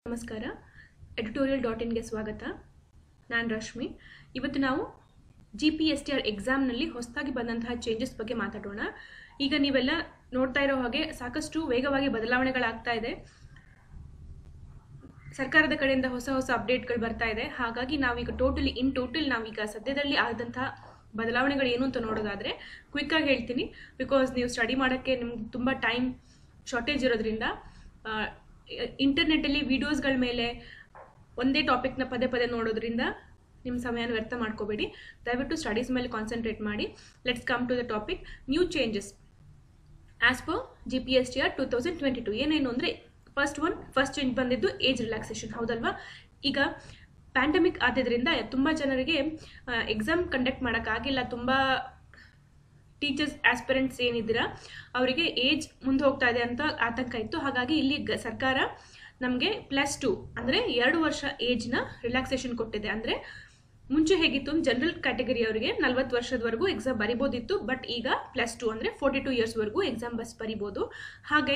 ನಮಸ್ಕಾರ editorial dot ಇನ್ಗೆ ಸ್ವಾಗತ ನಾನು ರಶ್ಮಿ ಇವತ್ತು ನಾವು G P S T R ಎಕ್ಸಾಮ್ನಲ್ಲಿ ಹೊಸದಾಗಿ ಬಂದಂತಹ ಚೇಂಜಸ್ ಬಗ್ಗೆ ಮಾತಾಡೋಣ ಈಗ ನೀವೆಲ್ಲ ನೋಡ್ತಾ ಇರೋ ಹಾಗೆ ಸಾಕಷ್ಟು ವೇಗವಾಗಿ ಬದಲಾವಣೆಗಳಾಗ್ತಾ ಇದೆ ಸರ್ಕಾರದ ಕಡೆಯಿಂದ ಹೊಸ ಹೊಸ ಅಪ್ಡೇಟ್ಗಳು ಬರ್ತಾ ಇದೆ ಹಾಗಾಗಿ ನಾವೀಗ ಟೋಟಲಿ ಇನ್ ಟೋಟಲ್ ನಾವೀಗ ಸದ್ಯದಲ್ಲಿ ಆದಂತಹ ಬದಲಾವಣೆಗಳು ಏನು ಅಂತ ನೋಡೋದಾದ್ರೆ ಕ್ವಿಕ್ ಆಗಿ ಹೇಳ್ತೀನಿ ಬಿಕಾಸ್ ನೀವು ಸ್ಟಡಿ ಮಾಡೋಕ್ಕೆ ನಿಮ್ಗೆ ತುಂಬ ಟೈಮ್ ಶಾರ್ಟೇಜ್ ಇರೋದ್ರಿಂದ ಇಂಟರ್ನೆಟ್ಟಲ್ಲಿ ವಿಡಿಯೋಸ್ಗಳ ಮೇಲೆ ಒಂದೇ ಟಾಪಿಕ್ನ ಪದೇ ಪದೇ ನೋಡೋದ್ರಿಂದ ನಿಮ್ಮ ಸಮಯನ ವ್ಯರ್ಥ ಮಾಡ್ಕೋಬೇಡಿ ದಯವಿಟ್ಟು ಸ್ಟಡೀಸ್ ಮೇಲೆ ಕಾನ್ಸಂಟ್ರೇಟ್ ಮಾಡಿ let's come to the topic new changes as per G P S T R two thousand twenty two ಏನೇನು ಅಂದರೆ ಫಸ್ಟ್ ಒನ್ ಫಸ್ಟ್ ಚೇಂಜ್ ಬಂದಿದ್ದು ಏಜ್ ರಿಲ್ಯಾಕ್ಸೇಷನ್ ಹೌದಲ್ವಾ ಈಗ ಪ್ಯಾಂಡಮಿಕ್ ಆದ್ರಿಂದ ತುಂಬ ಜನರಿಗೆ ಎಕ್ಸಾಮ್ ಕಂಡಕ್ಟ್ ಮಾಡೋಕ್ಕಾಗಿಲ್ಲ ತುಂಬ ಟೀಚರ್ಸ್ ಆಸ್ಪಿರೆಂಟ್ಸ್ ಏನಿದ್ದೀರಾ ಅವರಿಗೆ ಏಜ್ ಮುಂದೆ ಹೋಗ್ತಾ ಇದೆ ಅಂತ ಆತಂಕ ಇತ್ತು ಹಾಗಾಗಿ ಇಲ್ಲಿ ಗ ಸರ್ಕಾರ ನಮಗೆ ಪ್ಲಸ್ ಟು ಅಂದರೆ ಎರಡು ವರ್ಷ ಏಜ್ನ ರಿಲ್ಯಾಕ್ಸೇಷನ್ ಕೊಟ್ಟಿದೆ ಅಂದರೆ ಮುಂಚೆ ಹೇಗಿತ್ತು ಜನರಲ್ ಕ್ಯಾಟಗರಿ ಅವರಿಗೆ ನಲ್ವತ್ತು ವರ್ಷದವರೆಗೂ ಎಕ್ಸಾಮ್ ಬರಿಬೋದಿತ್ತು ಬಟ್ ಈಗ ಪ್ಲಸ್ ಟು ಅಂದರೆ ಫೋರ್ಟಿ ಟು ಇಯರ್ಸ್ವರೆಗೂ ಎಕ್ಸಾಮ್ ಬಸ್ ಬರಿಬೋದು ಹಾಗೆ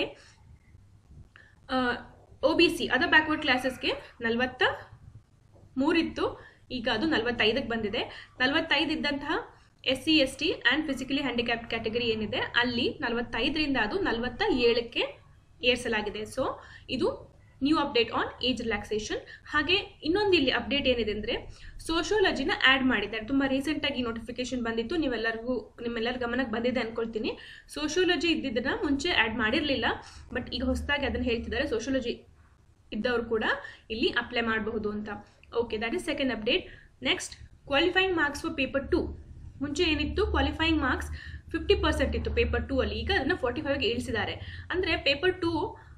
O B C other backward ಕ್ಲಾಸಸ್ಗೆ ನಲವತ್ತ ಮೂರಿತ್ತು ಈಗ ಅದು ನಲವತ್ತೈದಕ್ಕೆ ಬಂದಿದೆ ನಲವತ್ತೈದು ಇದ್ದಂತಹ S C S T and physically handicapped category ಏನಿದೆ ಅಲ್ಲಿ ನಲವತ್ತೈದರಿಂದ ಅದು ನಲವತ್ತ ಏಳಕ್ಕೆ ಏರ್ಸಲಾಗಿದೆ ಸೊ ಇದು new update on age relaxation ಹಾಗೆ ಇನ್ನೊಂದು ಇಲ್ಲಿ ಅಪ್ಡೇಟ್ ಏನಿದೆ ಅಂದರೆ ಸೋಷಿಯಾಲಜಿನ ಆ್ಯಡ್ ಮಾಡಿದ್ದಾರೆ ತುಂಬ ರೀಸೆಂಟಾಗಿ ನೋಟಿಫಿಕೇಶನ್ ಬಂದಿತ್ತು ನೀವೆಲ್ಲರಿಗೂ ನಿಮ್ಮೆಲ್ಲರ ಗಮನಕ್ಕೆ ಬಂದಿದೆ ಅನ್ಕೊಳ್ತೀನಿ ಸೋಷಿಯಾಲಜಿ ಇದ್ದಿದ್ದನ್ನ ಮುಂಚೆ ಆ್ಯಡ್ ಮಾಡಿರಲಿಲ್ಲ ಬಟ್ ಈಗ ಹೊಸದಾಗಿ ಅದನ್ನು ಹೇಳ್ತಿದ್ದಾರೆ ಸೋಷಿಯಾಲಜಿ ಇದ್ದವರು ಕೂಡ ಇಲ್ಲಿ ಅಪ್ಲೈ ಮಾಡಬಹುದು ಅಂತ okay that is second update next qualifying marks for paper two ಮುಂಚೆ ಏನಿತ್ತು ಕ್ವಾಲಿಫೈಯಿಂಗ್ ಮಾರ್ಕ್ಸ್ ಫಿಫ್ಟಿ ಪರ್ಸೆಂಟ್ ಇತ್ತು ಪೇಪರ್ ಟೂ ಅಲ್ಲಿ ಈಗ ಅದನ್ನು ಫೋರ್ಟಿ ಫೈವ್ಗೆ ಇಳಿಸಿದ್ದಾರೆ ಅಂದರೆ ಪೇಪರ್ ಟೂ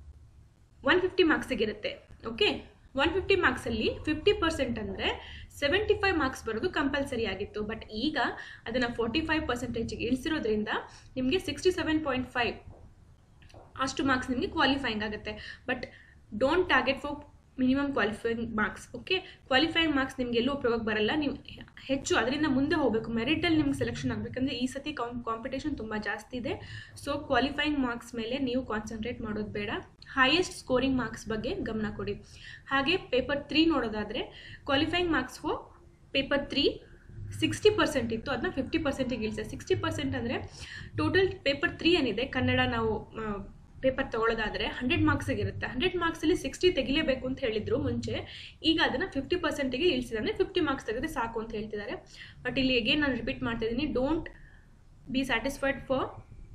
ಒನ್ ಫಿಫ್ಟಿ ಮಾರ್ಕ್ಸಿಗಿರುತ್ತೆ ಓಕೆ ಒನ್ ಫಿಫ್ಟಿ ಮಾರ್ಕ್ಸಲ್ಲಿ ಫಿಫ್ಟಿ ಪರ್ಸೆಂಟ್ ಅಂದರೆ ಸೆವೆಂಟಿ ಫೈವ್ ಮಾರ್ಕ್ಸ್ ಬರೋದು ಕಂಪಲ್ಸರಿ ಆಗಿತ್ತು ಬಟ್ ಈಗ ಅದನ್ನು ಫೋರ್ಟಿ ಫೈವ್ ಪರ್ಸೆಂಟೇಜಿಗೆ ಇಳಿಸಿರೋದ್ರಿಂದ ನಿಮಗೆ ಸಿಕ್ಸ್ಟಿ ಸೆವೆನ್ ಪಾಯಿಂಟ್ ಫೈವ್ ಅಷ್ಟು ಮಾರ್ಕ್ಸ್ ನಿಮಗೆ ಕ್ವಾಲಿಫೈಯಿಂಗ್ ಆಗುತ್ತೆ but don't target for minimum qualifying marks okay qualifying marks ನಿಮ್ಗೆ ಎಲ್ಲೂ ಉಪಯೋಗಕ್ಕೆ ಬರಲ್ಲ ನೀವು ಹೆಚ್ಚು ಅದರಿಂದ ಮುಂದೆ ಹೋಗಬೇಕು ಮೆರಿಟಲ್ಲಿ ನಿಮ್ಗೆ ಸೆಲೆಕ್ಷನ್ ಆಗಬೇಕಂದ್ರೆ ಈ ಸತಿ ಕಾಂಪಿಟೇಷನ್ ತುಂಬ ಜಾಸ್ತಿ ಇದೆ ಸೊ ಕ್ವಾಲಿಫೈಯಿಂಗ್ ಮಾರ್ಕ್ಸ್ ಮೇಲೆ ನೀವು ಕಾನ್ಸಂಟ್ರೇಟ್ ಮಾಡೋದು ಬೇಡ ಹೈಯೆಸ್ಟ್ ಸ್ಕೋರಿಂಗ್ ಮಾರ್ಕ್ಸ್ ಬಗ್ಗೆ ಗಮನ ಕೊಡಿ ಹಾಗೆ ಪೇಪರ್ ತ್ರೀ ನೋಡೋದಾದರೆ qualifying marks for paper three sixty percent ಇತ್ತು ಅದನ್ನ ಫಿಫ್ಟಿ ಪರ್ಸೆಂಟಿಗೆ ಇಳಿಸಿದೆ ಸಿಕ್ಸ್ಟಿ ಪರ್ಸೆಂಟ್ ಅಂದರೆ ಟೋಟಲ್ ಪೇಪರ್ ತ್ರೀ ಏನಿದೆ ಕನ್ನಡ ನಾವು ಪೇಪರ್ ತಗೊಳ್ಳೋದಾದರೆ ಹಂಡ್ರೆಡ್ ಮಾರ್ಕ್ಸಿಗೆ ಇರುತ್ತೆ ಹಂಡ್ರೆಡ್ ಮಾರ್ಕ್ಸಲ್ಲಿ ಸಿಕ್ಸ್ಟಿ ತೆಗಿಲೇಬೇಕು ಅಂತ ಹೇಳಿದ್ರು ಮುಂಚೆ ಈಗ ಅದನ್ನು ಫಿಫ್ಟಿ ಪರ್ಸೆಂಟಿಗೆ ಇಳಿಸಿದೆ ಅಂದರೆ ಫಿಫ್ಟಿ ಮಾರ್ಕ್ಸ್ ತೆಗೆದ್ರೆ ಸಾಕು ಅಂತ ಹೇಳ್ತಿದ್ದಾರೆ ಬಟ್ ಇಲ್ಲಿ ಅಗೇನ್ ನಾನು ರಿಪೀಟ್ ಮಾಡ್ತಾ ಇದ್ದೀನಿ don't be satisfied for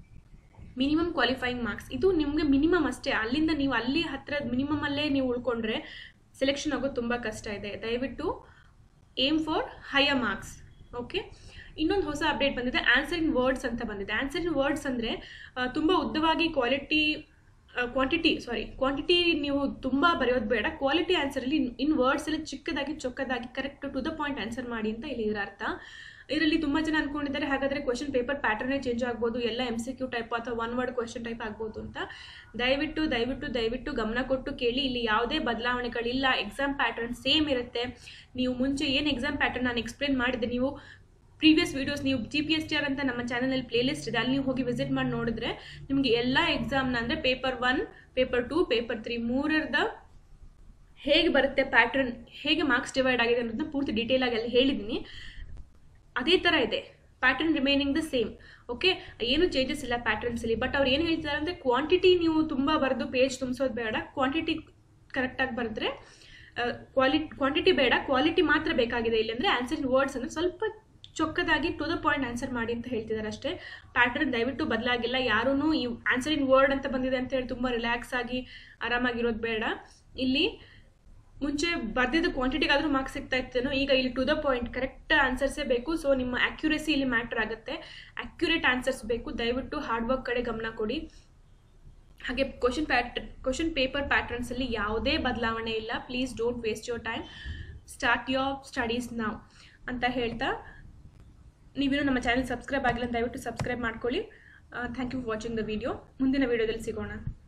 minimum qualifying marks ಇದು ನಿಮಗೆ ಮಿನಿಮಮ್ ಅಷ್ಟೇ ಅಲ್ಲಿಂದ ನೀವು ಅಲ್ಲಿ ಹತ್ರ ಮಿನಿಮಮಲ್ಲೇ ನೀವು ಉಳ್ಕೊಂಡ್ರೆ ಸೆಲೆಕ್ಷನ್ ಆಗೋದು ತುಂಬ ಕಷ್ಟ ಇದೆ ದಯವಿಟ್ಟು aim for higher marks okay ಇನ್ನೊಂದು ಹೊಸ ಅಪ್ಡೇಟ್ ಬಂದಿದೆ ಆನ್ಸರ್ ಇನ್ ವರ್ಡ್ಸ್ ಅಂತ ಬಂದಿದೆ ಆನ್ಸರ್ ಇನ್ ವರ್ಡ್ಸ್ ಅಂದರೆ ತುಂಬ ಉದ್ದವಾಗಿ ಕ್ವಾಲಿಟಿ ಕ್ವಾಂಟಿಟಿ ಸಾರಿ ಕ್ವಾಂಟಿಟಿ ನೀವು ತುಂಬ ಬರೆಯೋದು ಬೇಡ ಕ್ವಾಲಿಟಿ ಆನ್ಸರಲ್ಲಿ ಇನ್ ವರ್ಡ್ಸಲ್ಲಿ ಚಿಕ್ಕದಾಗಿ ಚೊಕ್ಕದಾಗಿ correct to the point answer ಮಾಡಿ ಅಂತ ಇಲ್ಲಿ ಇದರ ಅರ್ಥ ಇದರಲ್ಲಿ ತುಂಬ ಜನ ಅನ್ಕೊಂಡಿದ್ದಾರೆ ಹಾಗಾದರೆ ಕ್ವಶನ್ ಪೇಪರ್ ಪ್ಯಾಟರ್ನೇ ಚೇಂಜ್ ಆಗ್ಬೋದು ಎಲ್ಲ ಎಮ್ ಸಿ ಕ್ಯೂ ಟೈಪ್ ಅಥವಾ ಒನ್ ವರ್ಡ್ ಕ್ವಶನ್ ಟೈಪ್ ಆಗ್ಬೋದು ಅಂತ ದಯವಿಟ್ಟು ದಯವಿಟ್ಟು ದಯವಿಟ್ಟು ಗಮನ ಕೊಟ್ಟು ಕೇಳಿ ಇಲ್ಲಿ ಯಾವುದೇ ಬದಲಾವಣೆಗಳಿಲ್ಲ ಎಕ್ಸಾಮ್ ಪ್ಯಾಟರ್ನ್ ಸೇಮ್ ಇರುತ್ತೆ ನೀವು ಮುಂಚೆ ಏನು ಎಕ್ಸಾಮ್ ಪ್ಯಾಟರ್ನ್ ನಾನು ಎಕ್ಸ್ಪ್ಲೇನ್ ಮಾಡಿದ್ದೆ ನೀವು ಪ್ರೀವಿಯಸ್ ವೀಡಿಯೋಸ್ ನೀವು G P S T R ಅಂತ ನಮ್ಮ ಚಾನಲಲ್ಲಿ ಪ್ಲೇಲಿಸ್ಟ್ ಇದೆ ಅಲ್ಲಿ ನೀವು ಹೋಗಿ ವಿಸಿಟ್ ಮಾಡಿ ನೋಡಿದ್ರೆ ನಿಮಗೆ ಎಲ್ಲ ಎಕ್ಸಾಮ್ನ ಅಂದರೆ paper one paper two paper three ಮೂರರದ ಹೇಗೆ ಬರುತ್ತೆ ಪ್ಯಾಟರ್ನ್ ಹೇಗೆ ಮಾರ್ಕ್ಸ್ ಡಿವೈಡ್ ಆಗಿದೆ ಅನ್ನೋದನ್ನ ಪೂರ್ತಿ ಡೀಟೇಲ್ ಆಗಿ ಅಲ್ಲಿ ಹೇಳಿದ್ದೀನಿ ಅದೇ ಥರ ಇದೆ pattern remaining the same okay ಏನು ಚೇಂಜಸ್ ಇಲ್ಲ ಪ್ಯಾಟರ್ನ್ಸಲ್ಲಿ ಬಟ್ ಅವ್ರು ಏನು ಹೇಳ್ತಾರೆ ಅಂದರೆ ಕ್ವಾಂಟಿಟಿ ನೀವು ತುಂಬ ಬರೆದು ಪೇಜ್ ತುಂಬಿಸೋದು ಬೇಡ ಕ್ವಾಂಟಿಟಿ ಕರೆಕ್ಟಾಗಿ ಬರೆದ್ರೆ ಕ್ವಾಲಿಟಿ ಕ್ವಾಂಟಿಟಿ ಬೇಡ ಕ್ವಾಲಿಟಿ ಮಾತ್ರ ಬೇಕಾಗಿದೆ ಇಲ್ಲಿ ಅಂದರೆ ಆನ್ಸರ್ ಇನ್ ವರ್ಡ್ಸ್ ಅಂದರೆ ಸ್ವಲ್ಪ ಚೊಕ್ಕದಾಗಿ ಟು ದ ಪಾಯಿಂಟ್ ಆನ್ಸರ್ ಮಾಡಿ ಅಂತ ಹೇಳ್ತಿದ್ದಾರೆ ಅಷ್ಟೇ ಪ್ಯಾಟರ್ನ್ ದಯವಿಟ್ಟು ಬದಲಾಗಿಲ್ಲ ಯಾರೂ ಈ ಆನ್ಸರ್ ಇನ್ ವರ್ಡ್ ಅಂತ ಬಂದಿದೆ ಅಂತ ಹೇಳಿ ತುಂಬ ರಿಲ್ಯಾಕ್ಸ್ ಆಗಿ ಆರಾಮಾಗಿರೋದು ಬೇಡ ಇಲ್ಲಿ ಮುಂಚೆ ಬರ್ದಿದ್ದ ಕ್ವಾಂಟಿಟಿಗಾದರೂ ಮಾರ್ಕ್ಸ್ ಸಿಗ್ತಾ ಇತ್ತೇನೋ ಈಗ ಇಲ್ಲಿ ಟು ದ ಪಾಯಿಂಟ್ ಕರೆಕ್ಟ್ ಆನ್ಸರ್ಸೇ ಬೇಕು ಸೊ ನಿಮ್ಮ ಅಕ್ಯುರೇಸಿ ಇಲ್ಲಿ ಮ್ಯಾಟ್ರ್ ಆಗುತ್ತೆ ಅಕ್ಯುರೇಟ್ ಆನ್ಸರ್ಸ್ ಬೇಕು ದಯವಿಟ್ಟು ಹಾರ್ಡ್ ವರ್ಕ್ ಕಡೆ ಗಮನ ಕೊಡಿ ಹಾಗೆ ಕ್ವಶನ್ ಪ್ಯಾಟರ್ ಕ್ವಶನ್ ಪೇಪರ್ ಪ್ಯಾಟರ್ನ್ಸಲ್ಲಿ ಯಾವುದೇ ಬದಲಾವಣೆ ಇಲ್ಲ please don't waste your time start your studies ನಾವ್ ಅಂತ ಹೇಳ್ತಾ ನೀವೇನು ನಮ್ಮ ಚಾನಲ್ ಸಬ್ಸ್ಕ್ರೈಬ್ ಆಗಿಲ್ಲ ದಯವಿಟ್ಟು ಸಬ್ಸ್ಕ್ರೈಬ್ ಮಾಡ್ಕೊಳ್ಳಿ thank you for watching the video ಮುಂದಿನ ವಿಡಿಯೋದಲ್ಲಿ ಸಿಗೋಣ